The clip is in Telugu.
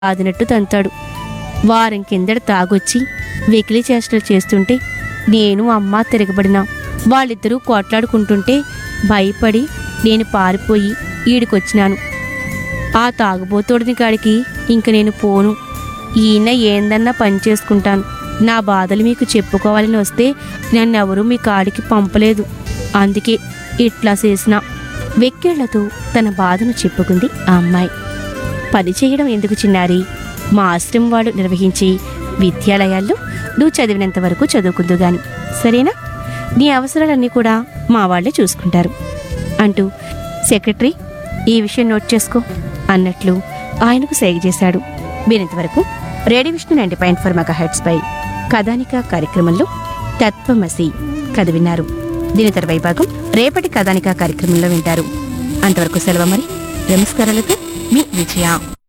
ఆదినట్టు తంతాడు వారం కిందట తాగొచ్చి వెకిలి చేష్టలు చేస్తుంటే నేను అమ్మ తిరగబడినా వాళ్ళిద్దరూ కొట్లాడుకుంటుంటే భయపడి నేను పారిపోయి ఈడికొచ్చినాను ఆ తాగుబోతోడిని కాడికి ఇంక నేను పోను ఈయన ఏందన్నా పని చేసుకుంటాను నా బాధలు మీకు చెప్పుకోవాలని వస్తే నన్నెవరూ మీ కాడికి పంపలేదు అందుకే ఇట్లా చేసిన వెక్కేళ్లతో తన బాధను చెప్పుకుంది ఆ అమ్మాయి పని చేయడం ఎందుకు చిన్నారి మా ఆశ్రమం వాళ్ళు నిర్వహించి విద్యాలయాల్లో నువ్వు చదివినంత వరకు చదువుకుందు గాని సరేనా నీ అవసరాలన్నీ కూడా మా వాళ్ళే చూసుకుంటారు అంటూ సెక్రటరీ ఈ విషయం నోట్ చేసుకో అన్నట్లు ఆయనకు సేగ చేశాడు మీరింతవరకు radio Vishnu ninety point four mega hertz పై కథానిక కార్యక్రమంలో తత్వమసి కథ విన్నారు దీని తర్వాయి భాగం రేపటి కథానిక కార్యక్రమంలో వింటారు అంతవరకు సెలవు మరి నమస్కారాలతో మీ విజయ